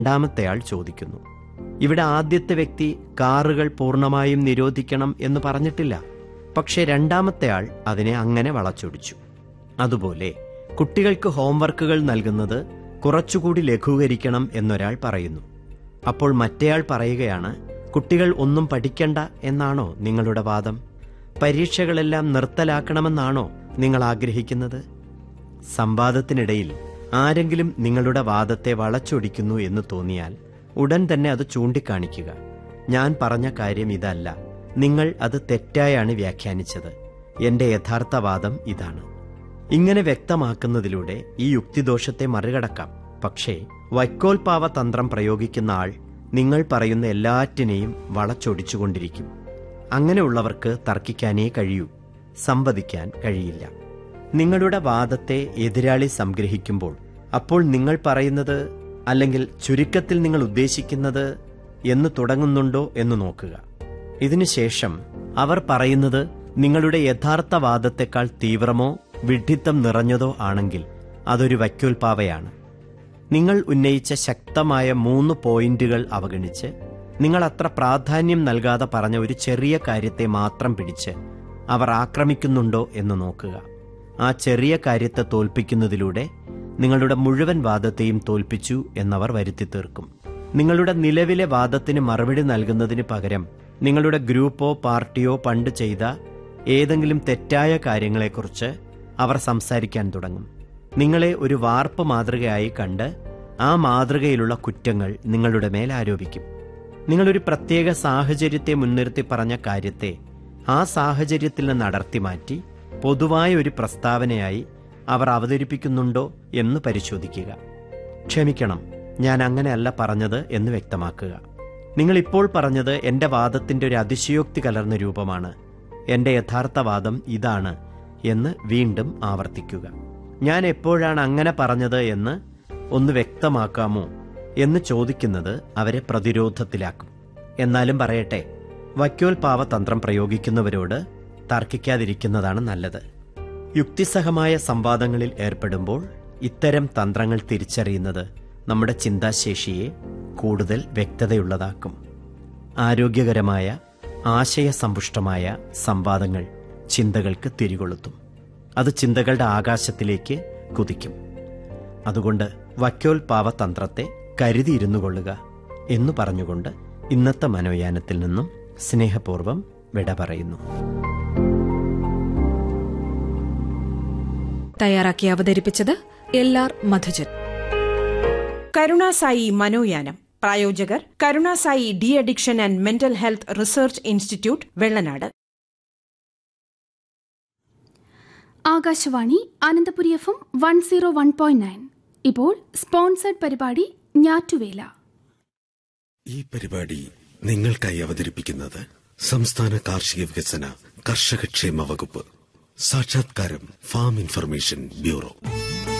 രണ്ടാമത്തെയാൾ ചോദിക്കുന്നു ഇവിടെ ആദ്യത്തെ വ്യക്തി കാറുകൾ പൂർണ്ണമായും നിരോധിക്കണം എന്ന് പറഞ്ഞിട്ടില്ല പക്ഷെ രണ്ടാമത്തെയാൾ അതിനെ അങ്ങനെ വളച്ചൊടിച്ചു അതുപോലെ കുട്ടികൾക്ക് ഹോംവർക്കുകൾ നൽകുന്നത് കുറച്ചുകൂടി ലഘൂകരിക്കണം എന്നൊരാൾ പറയുന്നു അപ്പോൾ മറ്റേയാൾ പറയുകയാണ് കുട്ടികൾ ഒന്നും പഠിക്കണ്ട എന്നാണോ നിങ്ങളുടെ വാദം പരീക്ഷകളെല്ലാം നിർത്തലാക്കണമെന്നാണോ നിങ്ങൾ ആഗ്രഹിക്കുന്നത് സംവാദത്തിനിടയിൽ ആരെങ്കിലും നിങ്ങളുടെ വാദത്തെ വളച്ചൊടിക്കുന്നു എന്ന് തോന്നിയാൽ ഉടൻ തന്നെ അത് ചൂണ്ടിക്കാണിക്കുക ഞാൻ പറഞ്ഞ കാര്യം ഇതല്ല നിങ്ങൾ അത് തെറ്റായാണ് വ്യാഖ്യാനിച്ചത് എന്റെ യഥാർത്ഥ വാദം ഇതാണ് ഇങ്ങനെ വ്യക്തമാക്കുന്നതിലൂടെ ഈ യുക്തിദോഷത്തെ മറികടക്കാം പക്ഷേ വൈക്കോൽപാവ തന്ത്രം പ്രയോഗിക്കുന്ന ആൾ നിങ്ങൾ പറയുന്ന എല്ലാറ്റിനെയും വളച്ചൊടിച്ചുകൊണ്ടിരിക്കും അങ്ങനെയുള്ളവർക്ക് തർക്കിക്കാനേ കഴിയൂ സംവദിക്കാൻ കഴിയില്ല നിങ്ങളുടെ വാദത്തെ എതിരാളി സംഗ്രഹിക്കുമ്പോൾ അപ്പോൾ നിങ്ങൾ പറയുന്നത് അല്ലെങ്കിൽ ചുരുക്കത്തിൽ നിങ്ങൾ ഉദ്ദേശിക്കുന്നത് എന്ന് തുടങ്ങുന്നുണ്ടോ എന്ന് നോക്കുക ഇതിനുശേഷം അവർ പറയുന്നത് നിങ്ങളുടെ യഥാർത്ഥ വാദത്തെക്കാൾ തീവ്രമോ വിഡ്ഢിത്തം നിറഞ്ഞതോ ആണെങ്കിൽ അതൊരു വൈക്കോൽപാവയാണ് നിങ്ങൾ ഉന്നയിച്ച ശക്തമായ മൂന്ന് പോയിന്റുകൾ അവഗണിച്ച് നിങ്ങൾ അത്ര പ്രാധാന്യം നൽകാതെ പറഞ്ഞ ഒരു ചെറിയ കാര്യത്തെ മാത്രം പിടിച്ച് അവർ ആക്രമിക്കുന്നുണ്ടോ എന്ന് നോക്കുക ആ ചെറിയ കാര്യത്തെ തോൽപ്പിക്കുന്നതിലൂടെ നിങ്ങളുടെ മുഴുവൻ വാദത്തെയും തോൽപ്പിച്ചു എന്നവർ വരുത്തി തീർക്കും നിങ്ങളുടെ നിലവിലെ വാദത്തിന് മറുപടി നൽകുന്നതിന് പകരം നിങ്ങളുടെ ഗ്രൂപ്പോ പാർട്ടിയോ പണ്ട് ചെയ്ത ഏതെങ്കിലും തെറ്റായ കാര്യങ്ങളെക്കുറിച്ച് അവർ സംസാരിക്കാൻ തുടങ്ങും നിങ്ങളെ ഒരു വാർപ്പ് മാതൃകയായി കണ്ട് ആ മാതൃകയിലുള്ള കുറ്റങ്ങൾ നിങ്ങളുടെ മേൽ ആരോപിക്കും നിങ്ങളൊരു പ്രത്യേക സാഹചര്യത്തെ മുൻനിർത്തി പറഞ്ഞ കാര്യത്തെ ആ സാഹചര്യത്തിൽ നിന്ന് അടർത്തി മാറ്റി പൊതുവായ ഒരു പ്രസ്താവനയായി അവർ അവതരിപ്പിക്കുന്നുണ്ടോ എന്ന് പരിശോധിക്കുക ക്ഷമിക്കണം ഞാൻ അങ്ങനെയല്ല പറഞ്ഞത് എന്ന് വ്യക്തമാക്കുക നിങ്ങൾ ഇപ്പോൾ പറഞ്ഞത് എന്റെ വാദത്തിന്റെ ഒരു അതിശയോക്തി കലർന്ന രൂപമാണ് എന്റെ യഥാർത്ഥ വാദം ഇതാണ് എന്ന് വീണ്ടും ആവർത്തിക്കുക ഞാൻ എപ്പോഴാണ് അങ്ങനെ പറഞ്ഞത് എന്ന് ഒന്ന് വ്യക്തമാക്കാമോ എന്ന് ചോദിക്കുന്നത് അവരെ പ്രതിരോധത്തിലാക്കും എന്നാലും പറയട്ടെ വൈക്കോൽപാവ തന്ത്രം പ്രയോഗിക്കുന്നവരോട് തർക്കിക്കാതിരിക്കുന്നതാണ് നല്ലത് യുക്തിസഹമായ സംവാദങ്ങളിൽ ഏർപ്പെടുമ്പോൾ ഇത്തരം തന്ത്രങ്ങൾ തിരിച്ചറിയുന്നത് നമ്മുടെ ചിന്താശേഷിയെ കൂടുതൽ വ്യക്തതയുള്ളതാക്കും ആരോഗ്യകരമായ ആശയസമ്പുഷ്ടമായ സംവാദങ്ങൾ ചിന്തകൾക്ക് തിരികൊളുത്തും അത് ചിന്തകളുടെ ആകാശത്തിലേക്ക് കുതിക്കും അതുകൊണ്ട് വക്കോൽപാവ തന്ത്രത്തെ കരുതിയിരുന്നു കൊള്ളുക എന്നു പറഞ്ഞുകൊണ്ട് ഇന്നത്തെ മനോയാനത്തിൽ നിന്നും സ്നേഹപൂർവം വിട പറയുന്നു തയ്യാറാക്കി അവതരിപ്പിച്ചത് എൽ ആർ മധുജൻ കരുണാസായി മനോയാനം പ്രായോജകർ Karunasai D addiction and mental health research institute Vellanad Akashvani Ananthapuri F M one zero one point nine ഇപ്പോൾ സ്പോൺസേഡ് പരിപാടി ഞാറ്റുവേല ഈ പരിപാടി നിങ്ങൾക്കായി അവതരിപ്പിക്കുന്നത് സംസ്ഥാന കാർഷിക വികസന കർഷകക്ഷേമ വകുപ്പ് സാക്ഷാത്കാരം ഫാം ഇൻഫർമേഷൻ ബ്യൂറോ